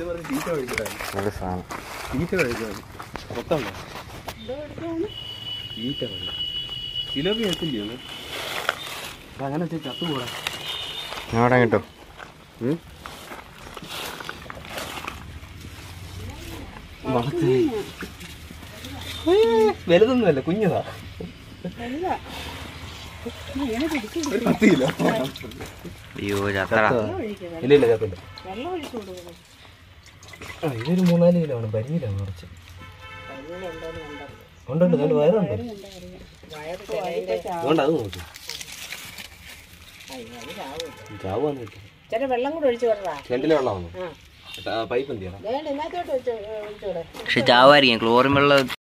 ഇത് പറഞ്ഞ് തീറ്റ കഴിച്ചിട്ടാണ് നല്ല സാധനം തീറ്റ കഴിക്കാൻ മൊത്തമുണ്ടോ തീറ്റ കഴിക്കും കിലോക്ക് എത്തില്ലയോ ഒന്ന് അങ്ങനെ വെച്ചാൽ ചത്തുകൂടാ അവിടെ കിട്ടും വലുതൊന്നുമല്ല കുഞ്ഞതാ ഒരു പത്ത് കിലോ അയ്യോ ചത്തടാ ഇല്ല ഇല്ല ചത്തില്ല ആ ഇതൊരു മൂന്നാല് കിലോ ആണ് പരിഞ്ഞിലാണ് കുറച്ച് ഉണ്ടുണ്ട് നല്ല വയറുണ്ട് അതുകൊണ്ട് അത് നോക്കി ചാവാന്ന് കിട്ടും ചില വെള്ളം കൂടെ ഒഴിച്ചു വിടറാ കിണറ്റിലെ വെള്ളമാണ് പൈപ്പ് എന്ത് ചെയ്യണം വേണ്ട ഇതിനകത്തോട്ട് ഒഴിച്ചു ഒഴിച്ചു വിട പക്ഷെ ചാവായിരിക്കും ക്ലോറിൻ വെള്ളം